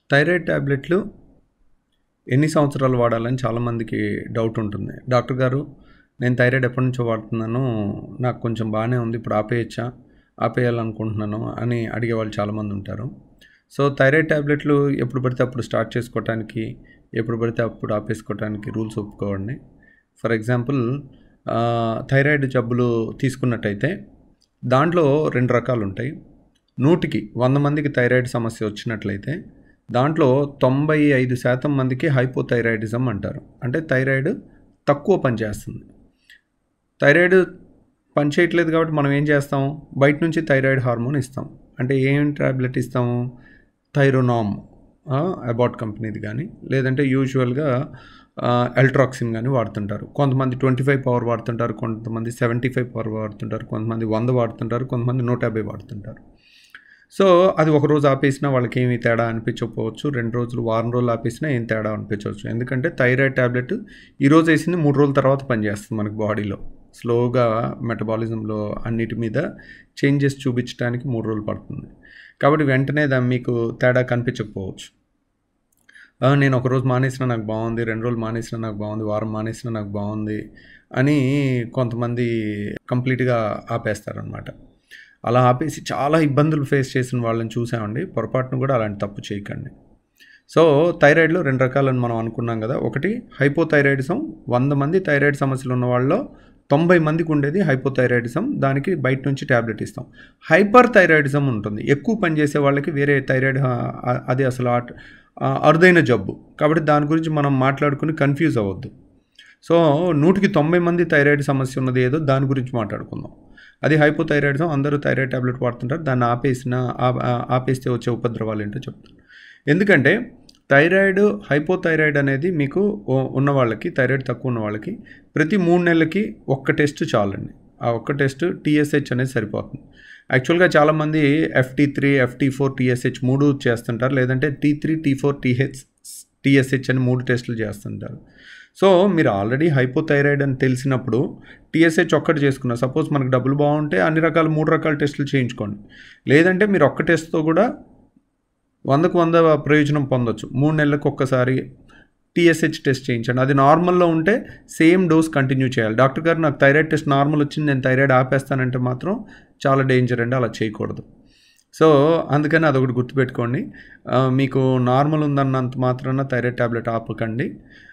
thyroid ట్యాబ్లెట్లు ఎన్ని సంవత్సరాలు వాడాలని చాలామందికి డౌట్ ఉంటుంది డాక్టర్ గారు నేను థైరాయిడ్ ఎప్పటి నుంచో వాడుతున్నాను నాకు కొంచెం బాగానే ఉంది ఇప్పుడు ఆపేయచ్చా ఆపేయాలనుకుంటున్నాను అని అడిగే వాళ్ళు చాలామంది ఉంటారు సో థైరాయిడ్ ట్యాబ్లెట్లు ఎప్పుడు పడితే అప్పుడు స్టార్ట్ చేసుకోవటానికి ఎప్పుడు పడితే అప్పుడు ఆపేసుకోవటానికి రూల్స్ ఒప్పుకోవండి ఫర్ ఎగ్జాంపుల్ థైరాయిడ్ జబ్బులు తీసుకున్నట్టయితే దాంట్లో రెండు రకాలు ఉంటాయి నూటికి వంద మందికి థైరాయిడ్ సమస్య వచ్చినట్లయితే దాంట్లో తొంభై ఐదు శాతం మందికి హైపోథైరాయిడిజం అంటారు అంటే థైరాయిడ్ తక్కువ పనిచేస్తుంది థైరాయిడ్ పనిచేయట్లేదు కాబట్టి మనం ఏం చేస్తాం బయట నుంచి థైరాయిడ్ హార్మోన్ ఇస్తాం అంటే ఏం ట్యాబ్లెట్ ఇస్తాము థైరోనామ్ అబాట్ కంపెనీది కానీ లేదంటే యూజువల్గా ఎల్ట్రాక్సిన్ కానీ వాడుతుంటారు కొంతమంది ట్వంటీ ఫైవ్ పవర్ వాడుతుంటారు కొంతమంది సెవెంటీ ఫైవ్ పవర్ వాడుతుంటారు కొంతమంది వంద వాడుతుంటారు కొంతమంది నూట యాభై వాడుతుంటారు సో అది ఒక రోజు ఆపేసినా వాళ్ళకి ఏమి తేడా అనిపించకపోవచ్చు రెండు రోజులు వారం రోజులు ఆపేసినా ఏం తేడా అనిపించవచ్చు ఎందుకంటే థైరాయిడ్ ట్యాబ్లెట్ ఈ రోజు వేసింది మూడు రోజుల తర్వాత పనిచేస్తుంది మనకి బాడీలో స్లోగా మెటబాలిజంలో అన్నిటి మీద చేంజెస్ చూపించడానికి మూడు రోజులు పడుతుంది కాబట్టి వెంటనే దాన్ని మీకు తేడా కనిపించకపోవచ్చు "ఆ, నేను ఒక రోజు మానేసినా నాకు బాగుంది రెండు రోజులు మానేసినా నాకు బాగుంది వారం మానేసినా నాకు బాగుంది అని కొంతమంది కంప్లీట్గా ఆపేస్తారనమాట అలా ఆపేసి చాలా ఇబ్బందులు ఫేస్ చేసిన వాళ్ళని చూసామండి పొరపాటును కూడా అలాంటి తప్పు చేయకండి సో థైరాయిడ్లో రెండు రకాలని మనం అనుకున్నాం కదా ఒకటి హైపోథైరాయిడిజం వంద మంది థైరాయిడ్ సమస్యలు ఉన్న వాళ్ళలో తొంభై మందికి ఉండేది హైపోథైరాయిడిజం దానికి బయట నుంచి ట్యాబ్లెట్ ఇస్తాం హైపర్ థైరాయిడిజం ఉంటుంది ఎక్కువ పనిచేసే వాళ్ళకి వేరే థైరాయిడ్ ఆ- అది అసలు ఆ- ఆ అరుదైన జబ్బు కాబట్టి దాని గురించి మనం మాట్లాడుకుని కన్ఫ్యూజ్ అవ్వద్దు సో నూటికి తొంభై మంది థైరాయిడ్ సమస్య ఉన్నది ఏదో దాని గురించి మాట్లాడుకుందాం అది హైపోథైరాయిడిజం అందరూ థైరాయిడ్ టాబ్లెట్ వాడుతుంటారు దాన్ని ఆపేసిన ఆ- ఆ- ఆపేస్తే వచ్చే ఉపద్రవాలు ఏంటో చెప్తాను ఎందుకంటే థైరాయిడ్ హైపోథైరాయిడ్ అనేది మీకు ఉ- ఉన్న వాళ్ళకి థైరాయిడ్ తక్కువ ఉన్న వాళ్ళకి ప్రతి మూడు నెలలకి ఒక్క టెస్ట్ చాలండి ఆ ఒక్క టెస్ట్ టీఎస్హెచ్ అనేది సరిపోతుంది యాక్చువల్గా చాలామంది FT three FT four TSH మూడు చేస్తుంటారు లేదంటే T three T four TH TSH అని మూడు టెస్టులు చేస్తుంటారు సో మీరు ఆల్రెడీ హైపోథైరాయిడ్ అని తెలిసినప్పుడు టీఎస్హెచ్ ఒక్కటి చేసుకున్నారు సపోజ్ మనకు డబ్బులు బాగుంటే అన్ని రకాల మూడు రకాల టెస్టులు చేయించుకోండి లేదంటే మీరు ఒక్క టెస్ట్తో కూడా వందకు వంద ప్రయోజనం పొందొచ్చు మూడు నెలలకు ఒక్కసారి టీఎస్హెచ్ టెస్ట్ చేయించండి అది నార్మల్లో ఉంటే సేమ్ డోస్ కంటిన్యూ చేయాలి డాక్టర్ గారు నాకు థైరాయిడ్ టెస్ట్ నార్మల్ వచ్చింది నేను థైరాయిడ్ ఆపేస్తానంటే మాత్రం చాలా డేంజర్ అండి అలా చేయకూడదు సో అందుకని అదొకటి గుర్తుపెట్టుకోండి ఆ, మీకు నార్మల్ ఉందన్నంత మాత్రాన థైరాయిడ్ ట్యాబ్లెట్ ఆపకండి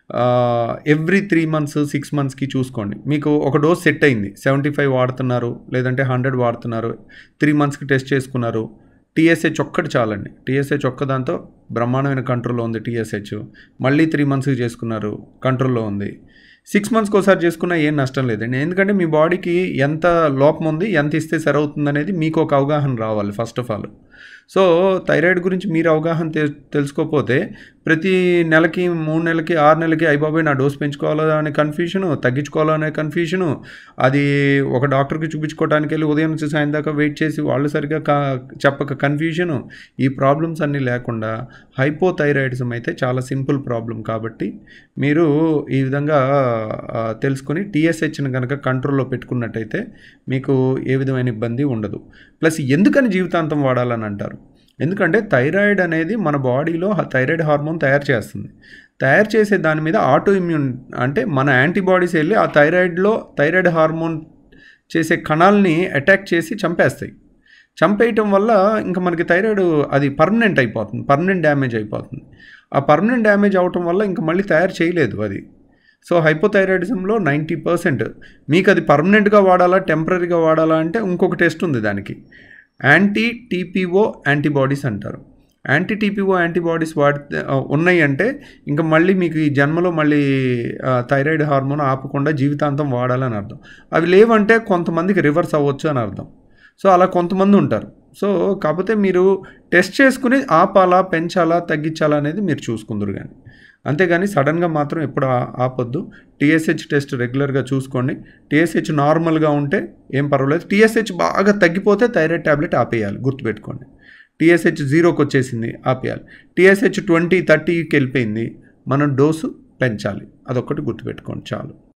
ఎవ్రీ త్రీ మంత్స్ సిక్స్ మంత్స్కి చూసుకోండి మీకు ఒక డోస్ సెట్ అయింది సెవెంటీ ఫైవ్ వాడుతున్నారు లేదంటే హండ్రెడ్ వాడుతున్నారు త్రీ మంత్స్కి టెస్ట్ చేసుకున్నారు టీఎస్హెచ్ ఒక్కటి చాలండి టీఎస్హెచ్ ఒక్క దాంతో బ్రహ్మాండమైన కంట్రోల్లో ఉంది టీఎస్హెచ్ మళ్ళీ త్రీ మంత్స్కి చేసుకున్నారు కంట్రోల్లో ఉంది సిక్స్ మంత్స్కి ఒకసారి చేసుకున్నా ఏం నష్టం లేదండి ఎందుకంటే మీ బాడీకి ఎంత లోపం ఉంది ఎంత ఇస్తే సరవుతుంది అనేది మీకు ఒక అవగాహన రావాలి first of all so thyroid గురించి మీరు అవగాహన తె తెలుసుకోకపోతే ప్రతి నెలకి మూడు నెలలకి ఆరు నెలలకి అయిబాబాయ్ నా డోస్ పెంచుకోవాలా అనే కన్ఫ్యూషను తగ్గించుకోవాలా అనే కన్ఫ్యూషను అది ఒక డాక్టర్కి చూపించుకోవడానికి వెళ్ళి ఉదయం నుంచి సాయం దాకా వెయిట్ చేసి వాళ్ళు సరిగా కా చెప్పక కన్ఫ్యూషను ఈ ప్రాబ్లమ్స్ అన్నీ లేకుండా హైపోథైరాయిడిజం అయితే చాలా సింపుల్ ప్రాబ్లం కాబట్టి మీరు ఈ విధంగా ఆ, తెలుసుకొని టీఎస్హెచ్ని కనుక కంట్రోల్లో పెట్టుకున్నట్టయితే మీకు ఏ విధమైన ఇబ్బంది ఉండదు ప్లస్ ఎందుకని జీవితాంతం వాడాలని అంటారు ఎందుకంటే థైరాయిడ్ అనేది మన బాడీలో హ- థైరాయిడ్ హార్మోన్ తయారు చేస్తుంది తయారు చేసే దాని మీద ఆటో ఇమ్యూన్ అంటే మన యాంటీబాడీస్ వెళ్ళి ఆ థైరాయిడ్లో థైరాయిడ్ హార్మోన్ చేసే కణాలని అటాక్ చేసి చంపేస్తాయి చంపేయటం వల్ల ఇంకా మనకి థైరాయిడ్ అది పర్మనెంట్ అయిపోతుంది పర్మనెంట్ డ్యామేజ్ అయిపోతుంది ఆ పర్మనెంట్ డ్యామేజ్ అవటం వల్ల ఇంకా మళ్ళీ తయారు చేయలేదు అది సో హైపోథైరాయిడిజంలో నైంటీ పర్సెంట్ మీకు అది పర్మనెంట్గా వాడాలా టెంపరీగా వాడాలా అంటే ఇంకొక టెస్ట్ ఉంది దానికి యాంటీ టీపీఓ యాంటీబాడీస్ అంటారు యాంటీ టీపీఓ యాంటీబాడీస్ వాడితే ఆ, ఉన్నాయి అంటే ఇంకా మళ్ళీ మీకు ఈ జన్మలో మళ్ళీ ఆ, థైరాయిడ్ హార్మోన్ ఆపకుండా జీవితాంతం వాడాలని అర్థం అవి లేవంటే కొంతమందికి రివర్స్ అవ్వచ్చు అని అర్థం సో అలా కొంతమంది ఉంటారు సో కాకపోతే మీరు టెస్ట్ చేసుకుని ఆపాలా పెంచాలా తగ్గించాలా అనేది మీరు చూసుకుందరు కానీ అంతేగాని సడన్గా మాత్రం ఎప్పుడు ఆ- ఆపొద్దు టీఎస్హెచ్ టెస్ట్ రెగ్యులర్గా చూసుకోండి టీఎస్హెచ్ నార్మల్గా ఉంటే ఏం పర్వాలేదు టీఎస్హెచ్ బాగా తగ్గిపోతే థైరాయిడ్ ట్యాబ్లెట్ ఆపేయాలి గుర్తుపెట్టుకోండి టీఎస్హెచ్ జీరోకి వచ్చేసింది ఆపేయాలి టీఎస్హెచ్ ట్వంటీ థర్టీకి వెళ్ళిపోయింది మనం డోసు పెంచాలి అదొక్కటి గుర్తుపెట్టుకోండి చాలు